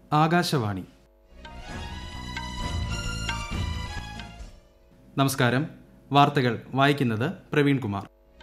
ആകാശവാണി നമസ്കാരം വാർത്തകൾ വായിക്കുന്നത് പ്രവീൺ കുമാർ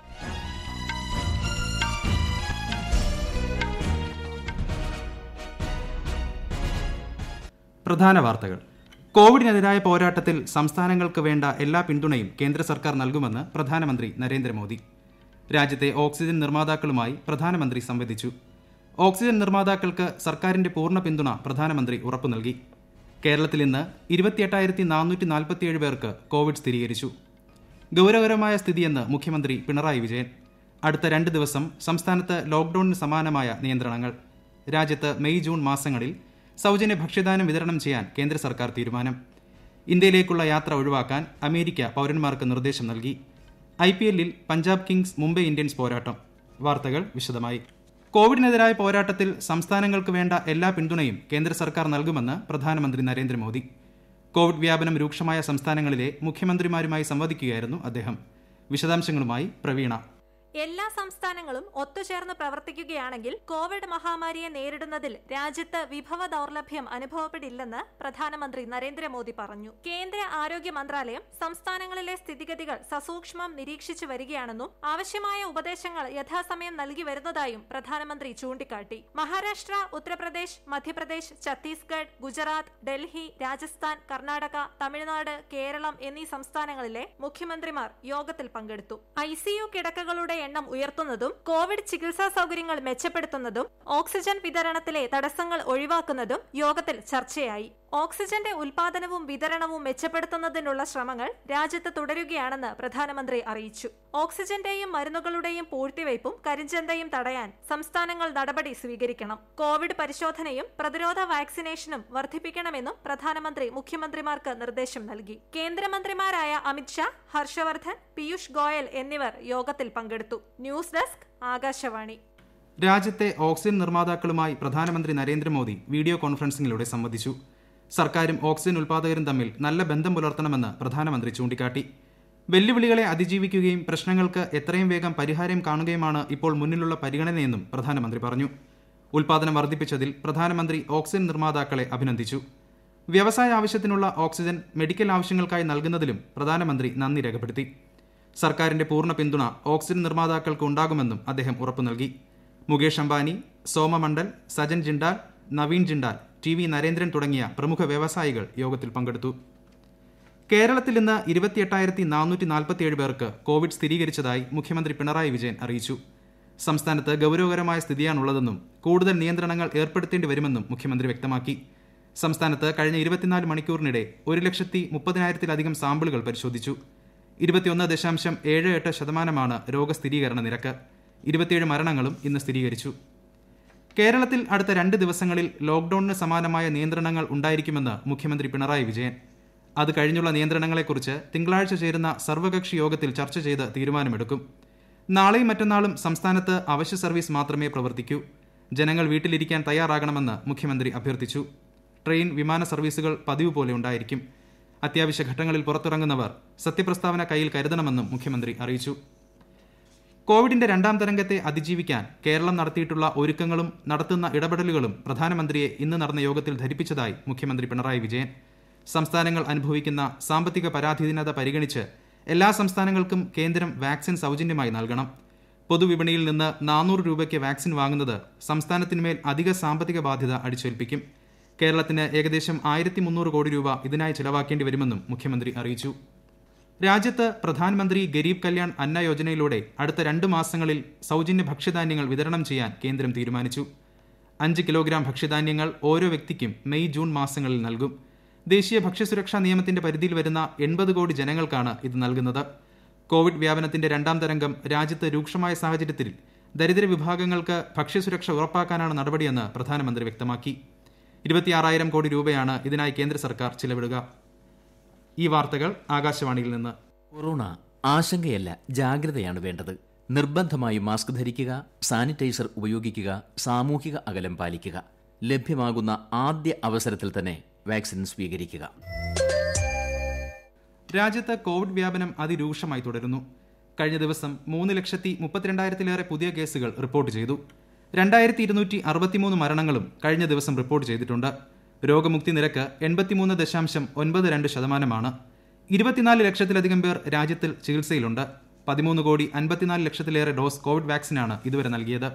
പ്രധാന വാർത്തകൾ കോവിഡിനെതിരായ പോരാട്ടത്തിൽ സംസ്ഥാനങ്ങൾക്ക് വേണ്ട എല്ലാ പിന്തുണയും കേന്ദ്ര സർക്കാർ നൽകുമെന്ന് പ്രധാനമന്ത്രി നരേന്ദ്രമോദി രാജ്യത്തെ ഓക്സിജൻ നിർമ്മാതാക്കളുമായി പ്രധാനമന്ത്രി സംവദിച്ചു ഓക്സിജൻ നിർമ്മാതാക്കൾക്ക് സർക്കാരിന്റെ പൂർണ്ണ പിന്തുണ പ്രധാനമന്ത്രി ഉറപ്പു നൽകി കേരളത്തിൽ ഇന്ന് ഇരുപത്തിയെട്ടായിരത്തി നാനൂറ്റി നാൽപ്പത്തിയേഴ് പേർക്ക് കോവിഡ് സ്ഥിരീകരിച്ചു ഗൗരവകരമായ സ്ഥിതിയെന്ന് മുഖ്യമന്ത്രി പിണറായി വിജയൻ അടുത്ത രണ്ട് ദിവസം സംസ്ഥാനത്ത് ലോക്ഡൌണിന് സമാനമായ നിയന്ത്രണങ്ങൾ രാജ്യത്ത് മെയ് ജൂൺ മാസങ്ങളിൽ സൗജന്യ ഭക്ഷ്യദാനം വിതരണം ചെയ്യാൻ കേന്ദ്ര സർക്കാർ തീരുമാനം ഇന്ത്യയിലേക്കുള്ള യാത്ര ഒഴിവാക്കാൻ അമേരിക്ക പൗരന്മാർക്ക് നിർദ്ദേശം നൽകി ഐ പി എല്ലിൽ പഞ്ചാബ് കിങ്സ് മുംബൈ ഇന്ത്യൻസ് പോരാട്ടം വാർത്തകൾ വിശദമായി കോവിഡിനെതിരായ പോരാട്ടത്തിൽ സംസ്ഥാനങ്ങൾക്ക് വേണ്ട എല്ലാ പിന്തുണയും കേന്ദ്ര സർക്കാർ നൽകുമെന്ന് പ്രധാനമന്ത്രി നരേന്ദ്രമോദി കോവിഡ് വ്യാപനം രൂക്ഷമായ സംസ്ഥാനങ്ങളിലെ മുഖ്യമന്ത്രിമാരുമായി സംവദിക്കുകയായിരുന്നു അദ്ദേഹം വിശദാംശങ്ങളുമായി പ്രവീണ എല്ലാ സംസ്ഥാനങ്ങളും ഒത്തുചേർന്ന് പ്രവർത്തിക്കുകയാണെങ്കിൽ കോവിഡ് മഹാമാരിയെ നേരിടുന്നതിൽ രാജ്യത്ത് വിഭവ ദൗർലഭ്യം അനുഭവപ്പെടില്ലെന്ന് പ്രധാനമന്ത്രി നരേന്ദ്രമോദി പറഞ്ഞു കേന്ദ്ര ആരോഗ്യ മന്ത്രാലയം സംസ്ഥാനങ്ങളിലെ സ്ഥിതിഗതികൾ സസൂക്ഷ്മം നിരീക്ഷിച്ചു വരികയാണെന്നും ആവശ്യമായ ഉപദേശങ്ങൾ യഥാസമയം നൽകി വരുന്നതായും പ്രധാനമന്ത്രി ചൂണ്ടിക്കാട്ടി മഹാരാഷ്ട്ര ഉത്തർപ്രദേശ് മധ്യപ്രദേശ് ഛത്തീസ്ഗഡ് ഗുജറാത്ത് ഡൽഹി രാജസ്ഥാൻ കർണാടക തമിഴ്നാട് കേരളം എന്നീ സംസ്ഥാനങ്ങളിലെ മുഖ്യമന്ത്രിമാർ യോഗത്തിൽ പങ്കെടുത്തു ഐസിയു കിടക്കകളുടെ എണ്ണം ഉയർത്തുന്നതും കോവിഡ് ചികിത്സാ സൗകര്യങ്ങൾ മെച്ചപ്പെടുത്തുന്നതും ഓക്സിജൻ വിതരണത്തിലെ തടസ്സങ്ങൾ ഒഴിവാക്കുന്നതും യോഗത്തിൽ ചർച്ചയായി ഓക്സിജന്റെ ഉൽപാദനവും വിതരണവും മെച്ചപ്പെടുത്തുന്നതിനുള്ള ശ്രമങ്ങൾ രാജ്യത്ത് തുടരുകയാണെന്ന് പ്രധാനമന്ത്രി അറിയിച്ചു ഓക്സിജന്റെയും മരുന്നുകളുടെയും പൂഴ്ത്തിവയ്പും കരിഞ്ചന്തയും തടയാൻ സംസ്ഥാനങ്ങൾ നടപടി സ്വീകരിക്കണം കോവിഡ് പരിശോധനയും പ്രതിരോധ വാക്സിനേഷനും വർദ്ധിപ്പിക്കണമെന്നും പ്രധാനമന്ത്രി മുഖ്യമന്ത്രിമാർക്ക് നിർദ്ദേശം നൽകി കേന്ദ്രമന്ത്രിമാരായ അമിത്ഷാ ഹർഷവർദ്ധൻ പീയൂഷ് ഗോയൽ എന്നിവർ യോഗത്തിൽ പങ്കെടുത്തു ന്യൂസ് ഡെസ്ക് ആകാശവാണി രാജ്യത്തെ ഓക്സിജൻ നിർമ്മാതാക്കളുമായി പ്രധാനമന്ത്രി നരേന്ദ്രമോദി വീഡിയോ കോൺഫറൻസിംഗിലൂടെ സംവദിച്ചു സർക്കാരും ഓക്സിജൻ ഉൽപ്പാദകരും തമ്മിൽ നല്ല ബന്ധം പുലർത്തണമെന്ന് പ്രധാനമന്ത്രി ചൂണ്ടിക്കാട്ടി വെല്ലുവിളികളെ അതിജീവിക്കുകയും പ്രശ്നങ്ങൾക്ക് എത്രയും വേഗം പരിഹാരം കാണുകയുമാണ് ഇപ്പോൾ മുന്നിലുള്ള പരിഗണനയെന്നും പ്രധാനമന്ത്രി പറഞ്ഞു ഉൽപാദനം വർദ്ധിപ്പിച്ചതിൽ പ്രധാനമന്ത്രി ഓക്സിജൻ നിർമ്മാതാക്കളെ അഭിനന്ദിച്ചു വ്യവസായ ആവശ്യത്തിനുള്ള ഓക്സിജൻ മെഡിക്കൽ ആവശ്യങ്ങൾക്കായി നൽകുന്നതിലും പ്രധാനമന്ത്രി നന്ദി രേഖപ്പെടുത്തി സർക്കാരിന്റെ പൂർണ്ണ പിന്തുണ ഓക്സിജൻ നിർമ്മാതാക്കൾക്ക് ഉണ്ടാകുമെന്നും അദ്ദേഹം ഉറപ്പു നൽകി മുകേഷ് അംബാനി സോമ മണ്ഡൽ സജൻ ജിണ്ടാൽ നവീൻ ജിണ്ടാൽ ടി വി നരേന്ദ്രൻ തുടങ്ങിയ പ്രമുഖ വ്യവസായികൾ യോഗത്തിൽ പങ്കെടുത്തു കേരളത്തിൽ ഇന്ന് ഇരുപത്തിയെട്ടായിരത്തി നാനൂറ്റി നാൽപ്പത്തിയേഴ് പേർക്ക് കോവിഡ് സ്ഥിരീകരിച്ചതായി മുഖ്യമന്ത്രി പിണറായി വിജയൻ അറിയിച്ചു സംസ്ഥാനത്ത് ഗൗരവകരമായ സ്ഥിതിയാണുള്ളതെന്നും കൂടുതൽ നിയന്ത്രണങ്ങൾ ഏർപ്പെടുത്തേണ്ടി വരുമെന്നും മുഖ്യമന്ത്രി വ്യക്തമാക്കി സംസ്ഥാനത്ത് കഴിഞ്ഞ ഇരുപത്തിനാല് മണിക്കൂറിനിടെ ഒരു ലക്ഷത്തി മുപ്പതിനായിരത്തിലധികം സാമ്പിളുകൾ പരിശോധിച്ചു ഇരുപത്തിയൊന്ന് ദശാംശം ഏഴ് എട്ട് ശതമാനമാണ് രോഗസ്ഥിരീകരണ നിരക്ക് ഇരുപത്തിയേഴ് മരണങ്ങളും ഇന്ന് സ്ഥിരീകരിച്ചു കേരളത്തിൽ അടുത്ത രണ്ട് ദിവസങ്ങളിൽ ലോക്ഡൌണിന് സമാനമായ നിയന്ത്രണങ്ങൾ ഉണ്ടായിരിക്കുമെന്ന് മുഖ്യമന്ത്രി പിണറായി വിജയൻ അത് കഴിഞ്ഞുള്ള നിയന്ത്രണങ്ങളെക്കുറിച്ച് തിങ്കളാഴ്ച ചേരുന്ന സർവകക്ഷി യോഗത്തിൽ ചർച്ച ചെയ്ത് തീരുമാനമെടുക്കും നാളെയും മറ്റന്നാളും സംസ്ഥാനത്ത് അവശ്യ സർവീസ് മാത്രമേ പ്രവർത്തിക്കൂ ജനങ്ങൾ വീട്ടിലിരിക്കാൻ തയ്യാറാകണമെന്ന് മുഖ്യമന്ത്രി അഭ്യർത്ഥിച്ചു ട്രെയിൻ വിമാന സർവീസുകൾ പതിവ് പോലെ ഉണ്ടായിരിക്കും അത്യാവശ്യ ഘട്ടങ്ങളിൽ പുറത്തിറങ്ങുന്നവർ സത്യപ്രസ്താവന കയ്യിൽ കരുതണമെന്നും മുഖ്യമന്ത്രി അറിയിച്ചു കോവിഡിന്റെ രണ്ടാം തരംഗത്തെ അതിജീവിക്കാൻ കേരളം നടത്തിയിട്ടുള്ള ഒരുക്കങ്ങളും നടത്തുന്ന ഇടപെടലുകളും പ്രധാനമന്ത്രിയെ ഇന്ന് നടന്ന യോഗത്തിൽ ധരിപ്പിച്ചതായി മുഖ്യമന്ത്രി പിണറായി വിജയൻ സംസ്ഥാനങ്ങൾ അനുഭവിക്കുന്ന സാമ്പത്തിക പരാധീനത പരിഗണിച്ച് എല്ലാ സംസ്ഥാനങ്ങൾക്കും കേന്ദ്രം വാക്സിൻ സൗജന്യമായി നൽകണം പൊതുവിപണിയിൽ നിന്ന് നാനൂറ് രൂപയ്ക്ക് വാക്സിൻ വാങ്ങുന്നത് സംസ്ഥാനത്തിന്മേൽ അധിക സാമ്പത്തിക ബാധ്യത അടിച്ചേൽപ്പിക്കും കേരളത്തിന് ഏകദേശം ആയിരത്തി മുന്നൂറ് കോടി രൂപ ഇതിനായി ചിലവാക്കേണ്ടി വരുമെന്നും മുഖ്യമന്ത്രി അറിയിച്ചു രാജ്യത്ത് പ്രധാനമന്ത്രി ഗരീബ് കല്യാൺ അന്ന യോജനയിലൂടെ അടുത്ത രണ്ട് മാസങ്ങളിൽ സൗജന്യ ഭക്ഷ്യധാന്യങ്ങൾ വിതരണം ചെയ്യാൻ കേന്ദ്രം തീരുമാനിച്ചു അഞ്ച് കിലോഗ്രാം ഭക്ഷ്യധാന്യങ്ങൾ ഓരോ വ്യക്തിക്കും മെയ് ജൂൺ മാസങ്ങളിൽ നൽകും ദേശീയ ഭക്ഷ്യസുരക്ഷാ നിയമത്തിന്റെ പരിധിയിൽ വരുന്ന എൺപത് കോടി ജനങ്ങൾക്കാണ് ഇത് നൽകുന്നത് കോവിഡ് വ്യാപനത്തിന്റെ രണ്ടാം തരംഗം രാജ്യത്ത് രൂക്ഷമായ സാഹചര്യത്തിൽ ദരിദ്ര വിഭാഗങ്ങൾക്ക് ഭക്ഷ്യസുരക്ഷ ഉറപ്പാക്കാനാണ് നടപടിയെന്ന് പ്രധാനമന്ത്രി വ്യക്തമാക്കി ഇരുപത്തിയാറായിരം കോടി രൂപയാണ് ഇതിനായി കേന്ദ്ര സർക്കാർ ചിലവിടുക ഈ വാർത്തകൾ ആകാശവാണിയിൽ നിന്ന് കൊറോണ ആശങ്കയല്ല ജാഗ്രതയാണ് വേണ്ടത് നിർബന്ധമായും മാസ്ക് ധരിക്കുക സാനിറ്റൈസർ ഉപയോഗിക്കുക സാമൂഹിക അകലം പാലിക്കുക ലഭ്യമാകുന്ന ആദ്യ അവസരത്തിൽ തന്നെ വാക്സിൻ സ്വീകരിക്കുക രാജ്യത്ത് കോവിഡ് വ്യാപനം അതിരൂക്ഷമായി തുടരുന്നു കഴിഞ്ഞ ദിവസം മൂന്ന് ലക്ഷത്തി മുപ്പത്തിരണ്ടായിരത്തിലേറെ പുതിയ കേസുകൾ റിപ്പോർട്ട് ചെയ്തു രണ്ടായിരത്തി ഇരുന്നൂറ്റി അറുപത്തിമൂന്ന് മരണങ്ങളും കഴിഞ്ഞ ദിവസം റിപ്പോർട്ട് ചെയ്തിട്ടുണ്ട് രോഗമുക്തി നിരക്ക് എൺപത്തിമൂന്ന് ദശാംശം ഒൻപത് രണ്ട് ശതമാനമാണ് ഇരുപത്തിനാല് ലക്ഷത്തിലധികം പേർ രാജ്യത്തിൽ ചികിത്സയിലുണ്ട് പതിമൂന്ന് കോടി അൻപത്തിനാല് ലക്ഷത്തിലേറെ ഡോസ് കോവിഡ് വാക്സിനാണ് ഇതുവരെ നൽകിയത്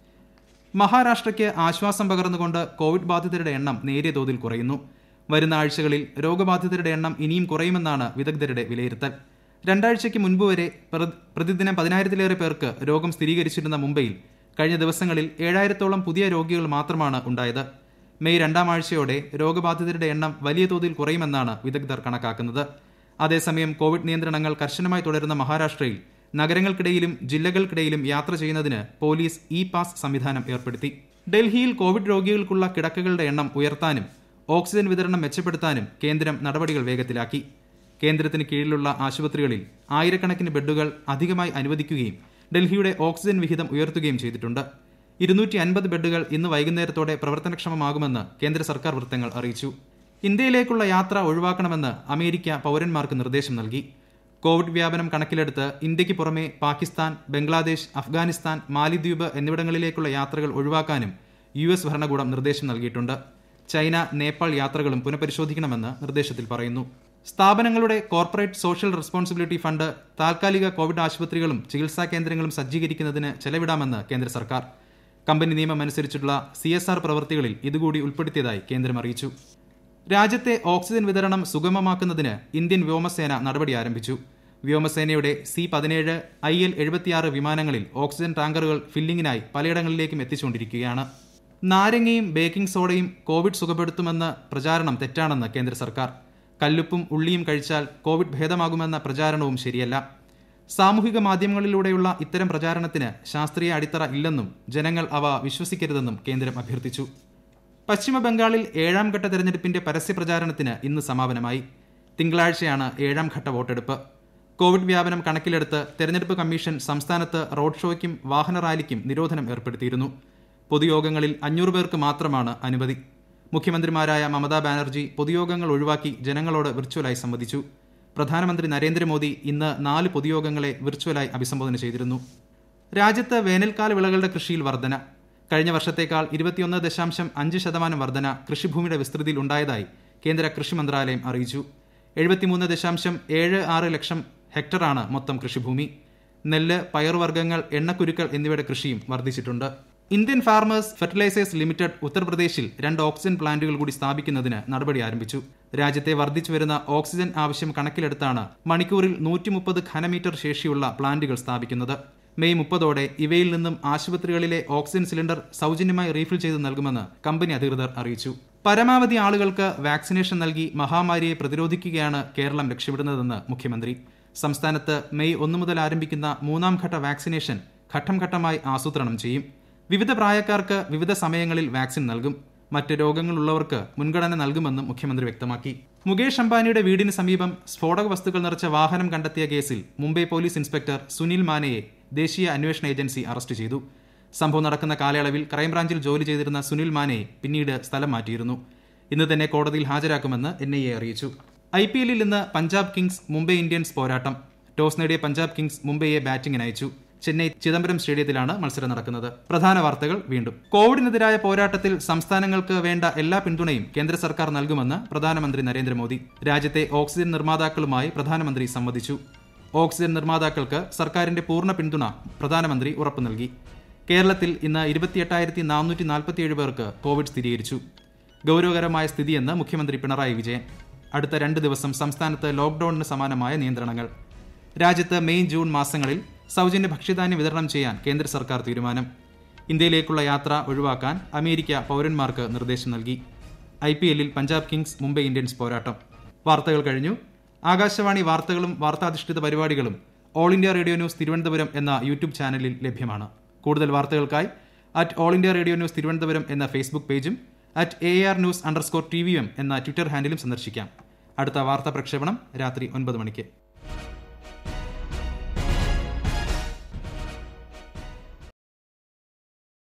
മഹാരാഷ്ട്രയ്ക്ക് ആശ്വാസം പകർന്നുകൊണ്ട് കോവിഡ് ബാധിതരുടെ എണ്ണം നേരിയ തോതിൽ കുറയുന്നു വരുന്ന ആഴ്ചകളിൽ രോഗബാധിതരുടെ എണ്ണം ഇനിയും കുറയുമെന്നാണ് വിദഗ്ധരുടെ വിലയിരുത്തൽ രണ്ടാഴ്ചയ്ക്ക് മുൻപ് വരെ പ്ര- പ്രതിദിനം പതിനായിരത്തിലേറെ പേർക്ക് രോഗം സ്ഥിരീകരിച്ചിരുന്ന മുംബൈയിൽ കഴിഞ്ഞ ദിവസങ്ങളിൽ ഏഴായിരത്തോളം പുതിയ രോഗികൾ മാത്രമാണ് ഉണ്ടായത് മെയ് രണ്ടാം ആഴ്ചയോടെ രോഗബാധിതരുടെ എണ്ണം വലിയ തോതിൽ കുറയുമെന്നാണ് വിദഗ്ധർ കണക്കാക്കുന്നത് അതേസമയം കോവിഡ് നിയന്ത്രണങ്ങൾ കർശനമായി തുടരുന്ന മഹാരാഷ്ട്രയിൽ നഗരങ്ങൾക്കിടയിലും ജില്ലകൾക്കിടയിലും യാത്ര ചെയ്യുന്നതിന് പോലീസ് ഇ പാസ് സംവിധാനം ഏർപ്പെടുത്തി ഡൽഹിയിൽ കോവിഡ് രോഗികൾക്കുള്ള കിടക്കകളുടെ എണ്ണം ഉയർത്താനും ഓക്സിജൻ വിതരണം മെച്ചപ്പെടുത്താനും കേന്ദ്രം നടപടികൾ വേഗത്തിലാക്കി കേന്ദ്രത്തിന് കീഴിലുള്ള ആശുപത്രികളിൽ ആയിരക്കണക്കിന് ബെഡുകൾ അധികമായി അനുവദിക്കുകയും ഡൽഹിയുടെ ഓക്സിജൻ വിഹിതം ഉയർത്തുകയും ചെയ്തിട്ടുണ്ട് ഇരുന്നൂറ്റി അൻപത് ബെഡുകൾ ഇന്ന് വൈകുന്നേരത്തോടെ പ്രവർത്തനക്ഷമമാകുമെന്ന് കേന്ദ്ര സർക്കാർ വൃത്തങ്ങൾ അറിയിച്ചു ഇന്ത്യയിലേക്കുള്ള യാത്ര ഒഴിവാക്കണമെന്ന് അമേരിക്ക പൗരന്മാർക്ക് നിർദ്ദേശം നൽകി കോവിഡ് വ്യാപനം കണക്കിലെടുത്ത് ഇന്ത്യക്ക് പുറമെ പാകിസ്ഥാൻ ബംഗ്ലാദേശ് അഫ്ഗാനിസ്ഥാൻ മാലിദ്വീപ് എന്നിവിടങ്ങളിലേക്കുള്ള യാത്രകൾ ഒഴിവാക്കാനും യു എസ് ഭരണകൂടം നിർദ്ദേശം നൽകിയിട്ടുണ്ട് ചൈന നേപ്പാൾ യാത്രകളും പുനഃപരിശോധിക്കണമെന്ന് നിർദ്ദേശത്തിൽ പറയുന്നു സ്ഥാപനങ്ങളുടെ കോർപ്പറേറ്റ് സോഷ്യൽ റെസ്പോൺസിബിലിറ്റി ഫണ്ട് താൽക്കാലിക കോവിഡ് ആശുപത്രികളും ചികിത്സാ കേന്ദ്രങ്ങളും സജ്ജീകരിക്കുന്നതിന് ചെലവിടാമെന്ന് കേന്ദ്ര സർക്കാർ കമ്പനി നിയമം അനുസരിച്ചുള്ള സി എസ് ആർ പ്രവൃത്തികളിൽ ഇതുകൂടി ഉൾപ്പെടുത്തിയതായി കേന്ദ്രം അറിയിച്ചു രാജ്യത്തെ ഓക്സിജൻ വിതരണം സുഗമമാക്കുന്നതിന് ഇന്ത്യൻ വ്യോമസേന നടപടി ആരംഭിച്ചു വ്യോമസേനയുടെ സി പതിനേഴ് ഐ എൽ എഴുപത്തിയാറ് വിമാനങ്ങളിൽ ഓക്സിജൻ ടാങ്കറുകൾ ഫില്ലിങ്ങിനായി പലയിടങ്ങളിലേക്കും എത്തിച്ചുകൊണ്ടിരിക്കുകയാണ് നാരങ്ങയും ബേക്കിംഗ് സോഡയും കോവിഡ് സുഖപ്പെടുത്തുമെന്ന പ്രചാരണം തെറ്റാണെന്ന് കേന്ദ്ര സർക്കാർ കല്ലുപ്പും ഉള്ളിയും കഴിച്ചാൽ കോവിഡ് ഭേദമാകുമെന്ന പ്രചാരണവും ശരിയല്ല സാമൂഹിക മാധ്യമങ്ങളിലൂടെയുള്ള ഇത്തരം പ്രചാരണത്തിന് ശാസ്ത്രീയ അടിത്തറ ഇല്ലെന്നും ജനങ്ങൾ അവ വിശ്വസിക്കരുതെന്നും കേന്ദ്രം അഭ്യർത്ഥിച്ചു പശ്ചിമ ബംഗാളിൽ ഏഴാം ഘട്ട തെരഞ്ഞെടുപ്പിന്റെ പരസ്യ പ്രചാരണത്തിന് ഇന്ന് സമാപനമായി തിങ്കളാഴ്ചയാണ് ഏഴാം ഘട്ട വോട്ടെടുപ്പ് കോവിഡ് വ്യാപനം കണക്കിലെടുത്ത് തെരഞ്ഞെടുപ്പ് കമ്മീഷൻ സംസ്ഥാനത്ത് റോഡ് ഷോയ്ക്കും വാഹന റാലിക്കും നിരോധനം ഏർപ്പെടുത്തിയിരുന്നു പൊതുയോഗങ്ങളിൽ അഞ്ഞൂറ് പേർക്ക് മാത്രമാണ് അനുമതി മുഖ്യമന്ത്രിമാരായ മമതാ ബാനർജി പൊതുയോഗങ്ങൾ ഒഴിവാക്കി ജനങ്ങളോട് വിർച്വലായി സംവദിച്ചു പ്രധാനമന്ത്രി നരേന്ദ്രമോദി ഇന്ന് നാല് പൊതുയോഗങ്ങളെ വിർച്വലായി അഭിസംബോധന ചെയ്തിരുന്നു രാജ്യത്ത് വേനൽക്കാല വിളകളുടെ കൃഷിയിൽ വർധന കഴിഞ്ഞ വർഷത്തേക്കാൾ ഇരുപത്തിയൊന്ന് ദശാംശം അഞ്ച് ശതമാനം വർധന കൃഷിഭൂമിയുടെ വിസ്തൃതിയിൽ ഉണ്ടായതായി കേന്ദ്ര കൃഷി മന്ത്രാലയം അറിയിച്ചു എഴുപത്തിമൂന്ന് ദശാംശം ഏഴ് ആറ് ലക്ഷം ഹെക്ടറാണ് മൊത്തം കൃഷിഭൂമി നെല്ല് പയറുവർഗ്ഗങ്ങൾ എണ്ണക്കുരുക്കൾ എന്നിവയുടെ കൃഷിയും വർദ്ധിച്ചിട്ടുണ്ട് ഇന്ത്യൻ ഫാർമേഴ്സ് ഫെർട്ടിലൈസേഴ്സ് ലിമിറ്റഡ് ഉത്തർപ്രദേശിൽ രണ്ട് ഓക്സിജൻ പ്ലാന്റുകൾ കൂടി സ്ഥാപിക്കുന്നതിന് നടപടി ആരംഭിച്ചു രാജ്യത്തെ വർദ്ധിച്ചു വരുന്ന ഓക്സിജൻ ആവശ്യം കണക്കിലെടുത്താണ് മണിക്കൂറിൽ നൂറ്റി മുപ്പത് ഘനമീറ്റർ ശേഷിയുള്ള പ്ലാന്റുകൾ സ്ഥാപിക്കുന്നത് മെയ് മുപ്പതോടെ ഇവയിൽ നിന്നും ആശുപത്രികളിലെ ഓക്സിജൻ സിലിണ്ടർ സൗജന്യമായി റീഫിൽ ചെയ്ത് നൽകുമെന്ന് കമ്പനി അധികൃതർ അറിയിച്ചു പരമാവധി ആളുകൾക്ക് വാക്സിനേഷൻ നൽകി മഹാമാരിയെ പ്രതിരോധിക്കുകയാണ് കേരളം ലക്ഷ്യമിടുന്നതെന്ന് മുഖ്യമന്ത്രി സംസ്ഥാനത്ത് മെയ് ഒന്ന് മുതൽ ആരംഭിക്കുന്ന മൂന്നാം ഘട്ട വാക്സിനേഷൻ ഘട്ടം ഘട്ടമായി ആസൂത്രണം ചെയ്യും വിവിധ പ്രായക്കാർക്ക് വിവിധ സമയങ്ങളിൽ വാക്സിൻ നൽകും മറ്റ് രോഗങ്ങളുള്ളവർക്ക് മുൻഗണന നൽകുമെന്നും മുഖ്യമന്ത്രി വ്യക്തമാക്കി മുകേഷ് അംബാനിയുടെ വീടിന് സമീപം സ്ഫോടക വസ്തുക്കൾ നിറച്ച വാഹനം കണ്ടെത്തിയ കേസിൽ മുംബൈ പോലീസ് ഇൻസ്പെക്ടർ സുനിൽ മാനയെ ദേശീയ അന്വേഷണ ഏജൻസി അറസ്റ്റ് ചെയ്തു സംഭവം നടക്കുന്ന കാലയളവിൽ ക്രൈംബ്രാഞ്ചിൽ ജോലി ചെയ്തിരുന്ന സുനിൽ മാനയെ പിന്നീട് സ്ഥലം മാറ്റിയിരുന്നു ഇന്ന് തന്നെ കോടതിയിൽ ഹാജരാക്കുമെന്ന് എൻ ഐ എ അറിയിച്ചു ഐ പി എല്ലിൽ ഇന്ന് പഞ്ചാബ് കിങ്സ് മുംബൈ ഇന്ത്യൻസ് പോരാട്ടം ടോസ് നേടിയ പഞ്ചാബ് കിങ്സ് മുംബൈയെ ബാറ്റിംഗിന് അയച്ചു ചെന്നൈ ചിദംബരം സ്റ്റേഡിയത്തിലാണ് മത്സരം നടക്കുന്നത് പ്രധാന വാർത്തകൾ വീണ്ടും കോവിഡിനെതിരായ പോരാട്ടത്തിൽ സംസ്ഥാനങ്ങൾക്ക് വേണ്ട എല്ലാ പിന്തുണയും കേന്ദ്ര സർക്കാർ നൽകുമെന്ന് പ്രധാനമന്ത്രി നരേന്ദ്രമോദി രാജ്യത്തെ ഓക്സിജൻ നിർമ്മാതാക്കളുമായി പ്രധാനമന്ത്രി സംവദിച്ചു ഓക്സിജൻ നിർമ്മാതാക്കൾക്ക് സർക്കാരിന്റെ പൂർണ്ണ പിന്തുണ പ്രധാനമന്ത്രി ഉറപ്പു നൽകി കേരളത്തിൽ ഇന്ന് ഇരുപത്തിയെട്ടായിരത്തി നാനൂറ്റി നാൽപ്പത്തിയേഴ് പേർക്ക് കോവിഡ് സ്ഥിരീകരിച്ചു ഗൗരവകരമായ സ്ഥിതിയെന്ന് മുഖ്യമന്ത്രി പിണറായി വിജയൻ അടുത്ത രണ്ട് ദിവസം സംസ്ഥാനത്ത് ലോക്ഡൌണിന് സമാനമായ നിയന്ത്രണങ്ങൾ രാജ്യത്ത് മെയ് ജൂൺ മാസങ്ങളിൽ സൗജന്യ ഭക്ഷ്യധാന്യം വിതരണം ചെയ്യാൻ കേന്ദ്ര സർക്കാർ തീരുമാനം ഇന്ത്യയിലേക്കുള്ള യാത്ര ഒഴിവാക്കാൻ അമേരിക്ക പൗരന്മാർക്ക് നിർദ്ദേശം നൽകി ഐ പി എല്ലിൽ പഞ്ചാബ് കിങ്സ് മുംബൈ ഇന്ത്യൻസ് പോരാട്ടം വാർത്തകൾ കഴിഞ്ഞു ആകാശവാണി വാർത്തകളും വാർത്താധിഷ്ഠിത പരിപാടികളും all India radio news Thiruvananthapuram എന്ന യൂട്യൂബ് ചാനലിൽ ലഭ്യമാണ് കൂടുതൽ വാർത്തകൾക്കായി at all India radio news Thiruvananthapuram എന്ന ഫേസ്ബുക്ക് പേജും at A R news underscore T V M എന്ന ട്വിറ്റർ ഹാൻഡിലും സന്ദർശിക്കാം അടുത്ത വാർത്താ പ്രക്ഷേപണം രാത്രി ഒൻപത് മണിക്ക്